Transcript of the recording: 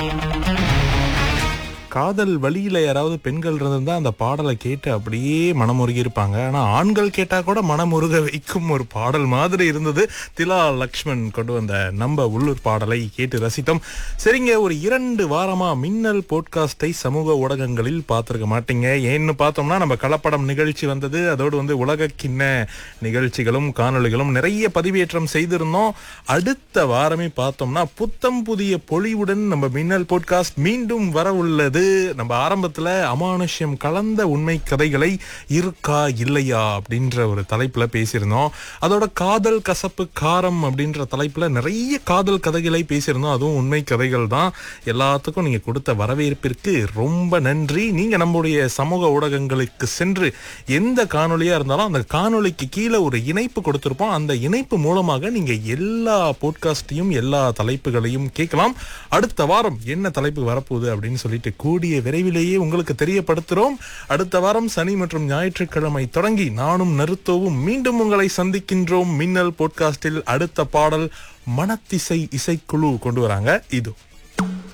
காதல் வழியில யாராவது பெண்கள் இருந்திருந்தா அந்த பாடலை கேட்டு அப்படியே மனமுருகி இருப்பாங்க ஆனா ஆண்கள் கேட்டா கூட மனமுருக வைக்கும் ஒரு பாடல் மாதிரி இருந்தது திலா லக்ஷ்மண் கொண்டு வந்த நம்ம உள்ளூர் பாடலை கேட்டு ரசித்தோம் சரிங்க ஒரு இரண்டு வாரமா மின்னல் போட்காஸ்டை சமூக ஊடகங்களில் பார்த்திருக்க மாட்டீங்க ஏன்னு பார்த்தோம்னா நம்ம கலப்படம் நிகழ்ச்சி வந்தது அதோடு வந்து உலக கிண்ண நிகழ்ச்சிகளும் காணொளிகளும் நிறைய பதிவேற்றம் செய்திருந்தோம் அடுத்த வாரமே பார்த்தோம்னா புத்தம் புதிய பொலிவுடன் நம்ம மின்னல் போட்காஸ்ட் மீண்டும் வர உள்ளது நம்ம ஆரம்பத்துல அமானுஷ்யம் கலந்த உண்மை கதைகளை இருக்கா இல்லையா அப்படின்ற ஒரு தலைப்புல பேசியிருந்தோம் அதோட காதல் கசப்பு காரம் அப்படின்ற தலைப்புல நிறைய காதல் கதைகளை பேசியிருந்தோம் அதுவும் உண்மை கதைகள் தான் எல்லாத்துக்கும் நீங்க கொடுத்த வரவேற்பிற்கு ரொம்ப நன்றி நீங்க நம்முடைய சமூக ஊடகங்களுக்கு சென்று எந்த காணொளியா இருந்தாலும் அந்த காணொளிக்கு கீழே ஒரு இணைப்பு கொடுத்திருப்போம் அந்த இணைப்பு மூலமாக நீங்க எல்லா போட்காஸ்டையும் எல்லா தலைப்புகளையும் கேட்கலாம் அடுத்த வாரம் என்ன தலைப்பு வரப்போகுது அப்படின்னு சொல்லிட்டு கூடிய விரைவிலேயே உங்களுக்கு தெரியப்படுத்துறோம் அடுத்த வாரம் சனி மற்றும் ஞாயிற்றுக்கிழமை தொடங்கி நானும் நருத்தோவும் மீண்டும் உங்களை சந்திக்கின்றோம் மின்னல் போட்காஸ்டில் அடுத்த பாடல் மனத்திசை இசைக்குழு கொண்டு வராங்க இது